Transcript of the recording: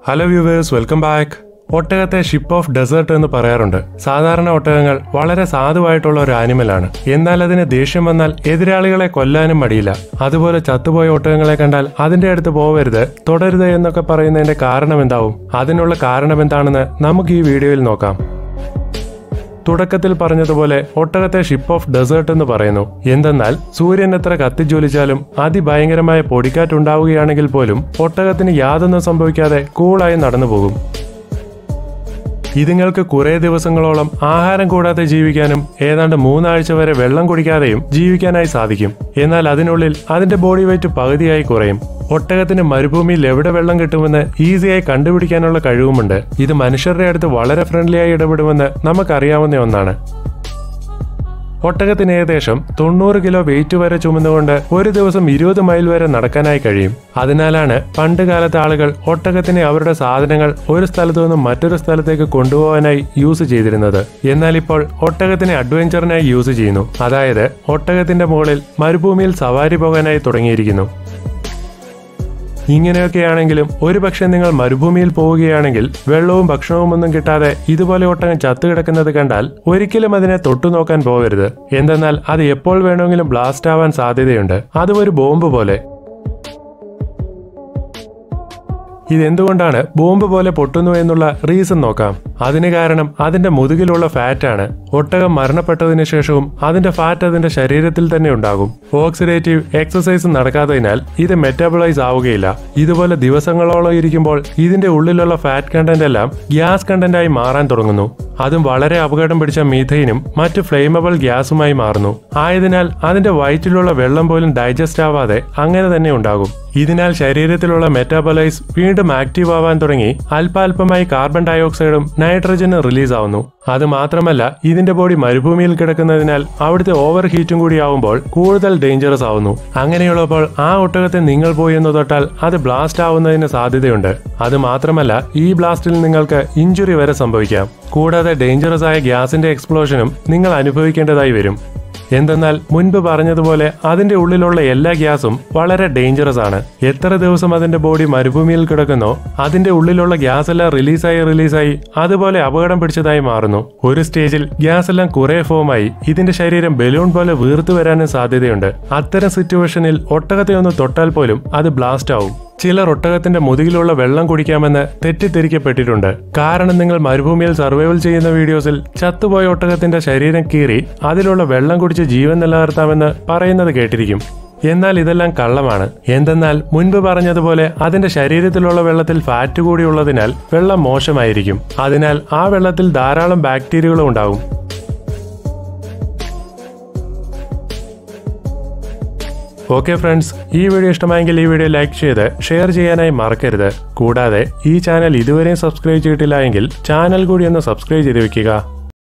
hello viewers welcome back ഒട്ടകത്തെ ship of desert എന്ന് പറയാറുണ്ട് സാധാരണ ഒട്ടകങ്ങൾ വളരെ സാധുവായിട്ടുള്ള ഒരു ആനിമലാണ് എന്നാൽ അതിന് ദേഷ്യം വന്നാൽ എതിരാളികളെ കൊല്ലാനും മടിയില്ല അതുപോലെ ചത്തുപോയ ഒട്ടകങ്ങളെ കണ്ടാൽ അതിന്റെ അടുത്ത് പോവരുത് തുടരുത് എന്നൊക്കെ പറയുന്നതിന്റെ കാരണം എന്താവും അതിനുള്ള കാരണം എന്താണെന്ന് നമുക്ക് ഈ വീഡിയോയിൽ നോക്കാം തുടക്കത്തിൽ പറഞ്ഞതുപോലെ ഒട്ടകത്തെ ഷിപ്പ് ഓഫ് ഡെസേർട്ട് എന്ന് പറയുന്നു എന്തെന്നാൽ സൂര്യൻ എത്ര കത്തിജ്വലിച്ചാലും അതിഭയങ്കരമായ പൊടിക്കാറ്റുണ്ടാവുകയാണെങ്കിൽ പോലും ഒട്ടകത്തിന് യാതൊന്നും സംഭവിക്കാതെ കൂളായി നടന്നു പോകും ഇതുങ്ങൾക്ക് കുറേ ദിവസങ്ങളോളം ആഹാരം കൂടാതെ ജീവിക്കാനും ഏതാണ്ട് മൂന്നാഴ്ച വരെ വെള്ളം കുടിക്കാതെയും ജീവിക്കാനായി സാധിക്കും എന്നാൽ അതിനുള്ളിൽ അതിന്റെ ബോഡി വെയിറ്റ് പകുതിയായി കുറയും ഒട്ടകത്തിന് മരുഭൂമിയിൽ എവിടെ വെള്ളം കിട്ടുമെന്ന് ഈസിയായി കണ്ടുപിടിക്കാനുള്ള കഴിവുമുണ്ട് ഇത് മനുഷ്യരുടെ അടുത്ത് വളരെ ഫ്രണ്ട്ലിയായി ഇടപെടുമെന്ന് നമുക്കറിയാവുന്ന ഒന്നാണ് ഒട്ടകത്തിന് ഏകദേശം തൊണ്ണൂറ് കിലോ വെയിറ്റ് വരെ ചുമന്നുകൊണ്ട് ഒരു ദിവസം ഇരുപത് മൈൽ വരെ നടക്കാനായി കഴിയും അതിനാലാണ് പണ്ട് കാലത്തെ ആളുകൾ ഒട്ടകത്തിനെ അവരുടെ സാധനങ്ങൾ ഒരു സ്ഥലത്തു നിന്നും മറ്റൊരു സ്ഥലത്തേക്ക് കൊണ്ടുപോകാനായി യൂസ് ചെയ്തിരുന്നത് എന്നാൽ ഇപ്പോൾ ഒട്ടകത്തിനെ അഡ്വഞ്ചറിനായി യൂസ് ചെയ്യുന്നു അതായത് ഒട്ടകത്തിന്റെ മുകളിൽ മരുഭൂമിയിൽ സവാരി പോകാനായി തുടങ്ങിയിരിക്കുന്നു ഇങ്ങനെയൊക്കെയാണെങ്കിലും ഒരുപക്ഷെ നിങ്ങൾ മരുഭൂമിയിൽ പോവുകയാണെങ്കിൽ വെള്ളവും ഭക്ഷണവും ഒന്നും കിട്ടാതെ ഇതുപോലെ ഒട്ടകം ചത്തുകിടക്കുന്നത് കണ്ടാൽ ഒരിക്കലും അതിനെ തൊട്ടുനോക്കാൻ പോകരുത് എന്തെന്നാൽ അത് എപ്പോൾ വേണമെങ്കിലും ബ്ലാസ്റ്റ് ആവാൻ സാധ്യതയുണ്ട് അതും ഒരു ബോംബ് പോലെ ഇതെന്തുകൊണ്ടാണ് ബോംബ് പോലെ പൊട്ടുന്നു എന്നുള്ള റീസൺ നോക്കാം അതിന് കാരണം അതിന്റെ മുതുകിലുള്ള ഫാറ്റാണ് ഒട്ടകം മരണപ്പെട്ടതിന് ശേഷവും അതിന്റെ ഫാറ്റ് അതിന്റെ ശരീരത്തിൽ തന്നെ ഉണ്ടാകും ഓക്സിഡേറ്റീവ് എക്സസൈസ് നടക്കാത്തതിനാൽ ഇത് മെറ്റാബിളൈസ് ആവുകയില്ല ഇതുപോലെ ദിവസങ്ങളോളം ഇരിക്കുമ്പോൾ ഇതിന്റെ ഉള്ളിലുള്ള ഫാറ്റ് കണ്ടന്റ് എല്ലാം ഗ്യാസ് കണ്ടന്റായി മാറാൻ തുടങ്ങുന്നു അതും വളരെ അപകടം പിടിച്ച മീഥൈനും മറ്റ് ഫ്ലെയിമബിൾ ഗ്യാസുമായി മാറുന്നു ആയതിനാൽ അതിന്റെ വയറ്റിലുള്ള വെള്ളം പോലും ഡൈജസ്റ്റ് ആവാതെ അങ്ങനെ തന്നെ ഉണ്ടാകും ഇതിനാൽ ശരീരത്തിലുള്ള മെറ്റാബോലൈസ് വീണ്ടും ആക്റ്റീവ് ആവാൻ തുടങ്ങി അല്പാൽപമായി കാർബൺ ഡയോക്സൈഡും നൈട്രജനും റിലീസ് ആവുന്നു അത് മാത്രമല്ല ഇതിന്റെ ബോഡി മരുഭൂമിയിൽ കിടക്കുന്നതിനാൽ അവിടുത്തെ ഓവർ ഹീറ്റും കൂടി ആവുമ്പോൾ കൂടുതൽ ഡേഞ്ചറസ് ആവുന്നു അങ്ങനെയുള്ളപ്പോൾ ആ ഒട്ടകത്തെ നിങ്ങൾ പോയി എന്ന് തൊട്ടാൽ അത് ബ്ലാസ്റ്റ് ആവുന്നതിന് സാധ്യതയുണ്ട് അത് മാത്രമല്ല ഈ ബ്ലാസ്റ്റിൽ നിങ്ങൾക്ക് ഇഞ്ചുറി വരെ സംഭവിക്കാം കൂടാതെ ഡേഞ്ചറസ് ആയ ഗ്യാസിന്റെ എക്സ്പ്ലോഷനും നിങ്ങൾ അനുഭവിക്കേണ്ടതായി വരും എന്തെന്നാൽ മുൻപ് പറഞ്ഞതുപോലെ അതിന്റെ ഉള്ളിലുള്ള എല്ലാ ഗ്യാസും വളരെ ഡേഞ്ചറസ് ആണ് എത്ര ദിവസം അതിന്റെ ബോഡി മരുഭൂമിയിൽ കിടക്കുന്നോ അതിന്റെ ഉള്ളിലുള്ള ഗ്യാസ് എല്ലാം റിലീസായി റിലീസായി അതുപോലെ അപകടം പിടിച്ചതായി മാറുന്നു ഒരു സ്റ്റേജിൽ ഗ്യാസ് എല്ലാം കുറെ ഫോമായി ഇതിന്റെ ശരീരം ബലൂൺ പോലെ വീർത്തു വരാനും സാധ്യതയുണ്ട് അത്തരം സിറ്റുവേഷനിൽ ഒട്ടകത്തെ ഒന്ന് തൊട്ടാൽ പോലും അത് ബ്ലാസ്റ്റ് ആവും ചിലർ ഒട്ടകത്തിന്റെ മുതുകിലുള്ള വെള്ളം കുടിക്കാമെന്ന് തെറ്റിദ്ധരിക്കപ്പെട്ടിട്ടുണ്ട് കാരണം നിങ്ങൾ മരുഭൂമിയിൽ സർവൈവൽ ചെയ്യുന്ന വീഡിയോസിൽ ചത്തുപോയ ഒട്ടകത്തിന്റെ ശരീരം കീറി അതിലുള്ള വെള്ളം കുടിച്ച് ജീവൻ നിലനിർത്താമെന്ന് പറയുന്നത് കേട്ടിരിക്കും എന്നാൽ ഇതെല്ലാം കള്ളമാണ് എന്തെന്നാൽ മുൻപ് പറഞ്ഞതുപോലെ അതിന്റെ ശരീരത്തിലുള്ള വെള്ളത്തിൽ ഫാറ്റ് കൂടി ഉള്ളതിനാൽ വെള്ളം മോശമായിരിക്കും അതിനാൽ ആ വെള്ളത്തിൽ ധാരാളം ബാക്ടീരിയകളും ഉണ്ടാകും ഓക്കെ ഫ്രണ്ട്സ് ഈ വീഡിയോ ഇഷ്ടമായെങ്കിൽ ഈ വീഡിയോ ലൈക്ക് ചെയ്ത് ഷെയർ ചെയ്യാനായി മറക്കരുത് കൂടാതെ ഈ ചാനൽ ഇതുവരെയും സബ്സ്ക്രൈബ് ചെയ്തിട്ടില്ല എങ്കിൽ ചാനൽ കൂടി ഒന്ന് സബ്സ്ക്രൈബ് ചെയ്ത് വെക്കുക